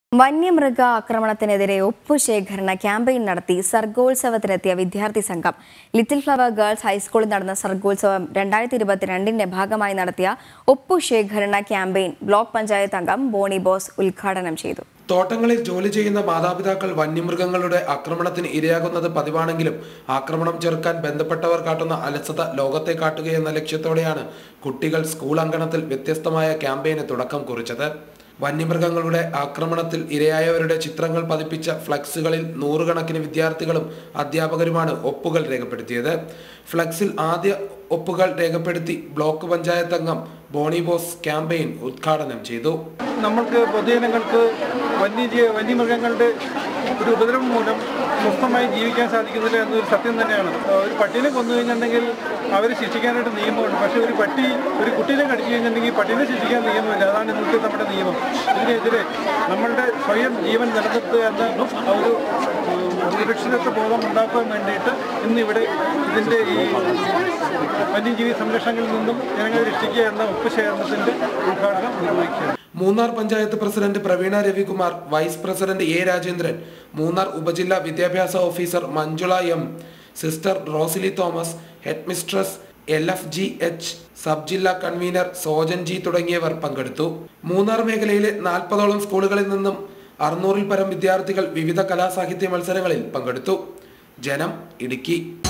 വന്യമൃഗ ആക്രമണത്തിനെതിരെ ഒപ്പുശേഖരണ ക്യാമ്പയിൻ നടത്തി സർഗോത്സവത്തിനെത്തിയ വിദ്യാർത്ഥി സംഘം ലിറ്റിൽ ഫ്ലവർ ഗേൾസ് ഹൈസ്കൂളിൽ നടന്ന സർഗോത്സവം രണ്ടായിരത്തി ഇരുപത്തിരണ്ടിന്റെ ഭാഗമായി നടത്തിയ ഒപ്പുശേഖരണ ക്യാമ്പയിൻ ബ്ലോക്ക് പഞ്ചായത്ത് അംഗം ബോണി ബോസ് ഉദ്ഘാടനം ചെയ്തു തോട്ടങ്ങളിൽ ജോലി ചെയ്യുന്ന മാതാപിതാക്കൾ വന്യമൃഗങ്ങളുടെ ആക്രമണത്തിന് ഇരയാകുന്നത് പതിവാണെങ്കിലും ആക്രമണം ചെറുക്കാൻ ബന്ധപ്പെട്ടവർ കാട്ടുന്ന അലസത ലോകത്തെ കാട്ടുകയെന്ന ലക്ഷ്യത്തോടെയാണ് കുട്ടികൾ സ്കൂൾ അങ്കണത്തിൽ വ്യത്യസ്തമായ ക്യാമ്പയിന് തുടക്കം കുറിച്ചത് വന്യമൃഗങ്ങളുടെ ആക്രമണത്തിൽ ഇരയായവരുടെ ചിത്രങ്ങൾ പതിപ്പിച്ച ഫ്ലക്സുകളിൽ നൂറുകണക്കിന് വിദ്യാർത്ഥികളും അധ്യാപകരുമാണ് ഒപ്പുകൾ രേഖപ്പെടുത്തിയത് ഫ്ലക്സിൽ ആദ്യ ഒപ്പുകൾ രേഖപ്പെടുത്തി ബ്ലോക്ക് പഞ്ചായത്ത് അംഗം ബോണി ബോസ് ക്യാമ്പയിൻ ഉദ്ഘാടനം ചെയ്തു നമ്മൾക്ക് പൊതുജനങ്ങൾക്ക് വന്യജീവ വന്യമൃഗങ്ങളുടെ ഒരു ഉപദ്രവം മൂലം സ്വസ്ഥമായി ജീവിക്കാൻ സാധിക്കുന്നില്ല എന്നൊരു സത്യം തന്നെയാണ് ഒരു പട്ടീനെ കൊന്നു കഴിഞ്ഞിട്ടുണ്ടെങ്കിൽ അവരെ ശിക്ഷിക്കാനായിട്ട് നിയമമുണ്ട് പക്ഷേ ഒരു പട്ടി ഒരു കുട്ടീനെ കടിച്ചു കഴിഞ്ഞിട്ടുണ്ടെങ്കിൽ പട്ടീനെ ശിക്ഷിക്കാൻ നിയമമില്ല അതാണ് ഇന്നത്തെ നമ്മുടെ നിയമം ഇതിനെതിരെ നമ്മളുടെ സ്വയം ജീവൻ നിലനിർത്തുക എന്ന ഒരു ഉം, സുരക്ഷിതത്വ ബോധം ഉണ്ടാക്കാൻ വേണ്ടിയിട്ട് ഇന്നിവിടെ ഇതിൻ്റെ ഈ വന്യജീവി സംരക്ഷണങ്ങളിൽ നിന്നും ജനങ്ങളെ രക്ഷിക്കുക എന്ന ഉപ്പ് ശേഖരണത്തിൻ്റെ ഉദ്ഘാടനം നിർവഹിക്കുകയാണ് Munnar panchayat president Praveena Ravikumar vice president A Rajendran Munnar ഉപജില്ലാ വിദ്യാഭ്യാസ officer Manjula M sister Rosily Thomas head mistress L F G H sub ജില്ലാ കൺവീനർ സോജൻ ജി തുടങ്ങിയവർ പങ്കെടുത്തു മൂന്നാർ മേഖലയിലെ നാൽപ്പതോളം സ്കൂളുകളിൽ നിന്നും അറുന്നൂറിൽ പരം വിദ്യാർത്ഥികൾ വിവിധ കലാസാഹിത്യ മത്സരങ്ങളിൽ പങ്കെടുത്തു ജനം ഇടുക്കി